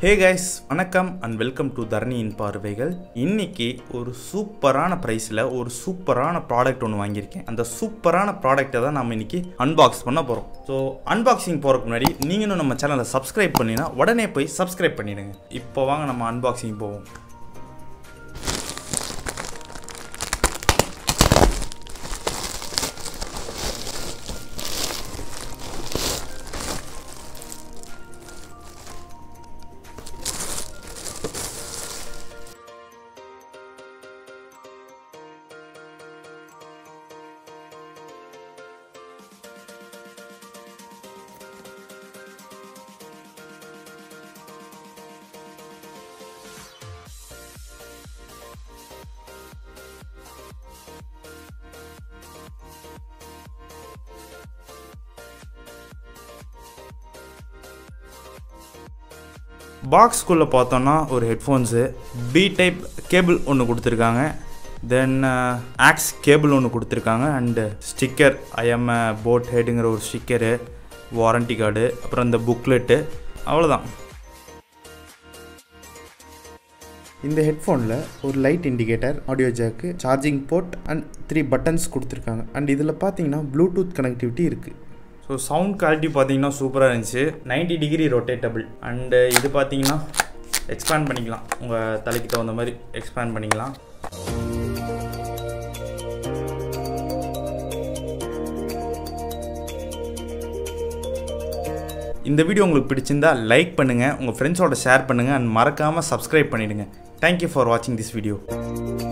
ஹே guys வணக்கம் and welcome to தரணியின் பார்வைகள் இன்னைக்கு ஒரு சூப்பரான ப்ரைஸில் ஒரு சூப்பரான ப்ராடக்ட் ஒன்று வாங்கியிருக்கேன் அந்த சூப்பரான ப்ராடக்ட்டை தான் நம்ம இன்னைக்கு அன்பாக்ஸ் பண்ண போகிறோம் ஸோ அன்பாக்சிங் போகிறதுக்கு முன்னாடி நீங்களும் நம்ம சேனலை சப்ஸ்கிரைப் பண்ணினா உடனே போய் சப்ஸ்கிரைப் பண்ணிடுங்க இப்போ வாங்க நம்ம அன்பாக்சிங் போவோம் பாக்ஸ்குள்ளே பார்த்தோன்னா ஒரு ஹெட்ஃபோன்ஸு பி டைப் கேபிள் ஒன்று கொடுத்துருக்காங்க தென் ஆக்ஸ் கேபிள் ஒன்று கொடுத்துருக்காங்க அண்டு ஸ்டிக்கர் ஐஎம் போட் ஹெட்டுங்கிற ஒரு ஸ்டிக்கரு வாரண்டி கார்டு அப்புறம் இந்த புக்லெட்டு அவ்வளோதான் இந்த ஹெட்ஃபோனில் ஒரு light indicator audio jack charging port and three buttons கொடுத்துருக்காங்க அண்ட் இதில் பார்த்தீங்கன்னா ப்ளூடூத் கனெக்டிவிட்டி இருக்குது ஸோ சவுண்ட் குவாலிட்டி பார்த்தீங்கன்னா சூப்பராக இருந்துச்சு 90 டிகிரி ரொட்டேட்டபிள் அண்டு இது பார்த்தீங்கன்னா எக்ஸ்பேண்ட் பண்ணிக்கலாம் உங்கள் தலைக்கு தகுந்த மாதிரி எக்ஸ்பேண்ட் பண்ணிக்கலாம் இந்த வீடியோ உங்களுக்கு பிடிச்சிருந்தா லைக் பண்ணுங்கள் உங்கள் ஃப்ரெண்ட்ஸோட ஷேர் பண்ணுங்கள் அண்ட் மறக்காமல் சப்ஸ்கிரைப் பண்ணிவிடுங்க தேங்க்யூ ஃபார் வாட்சிங் திஸ் வீடியோ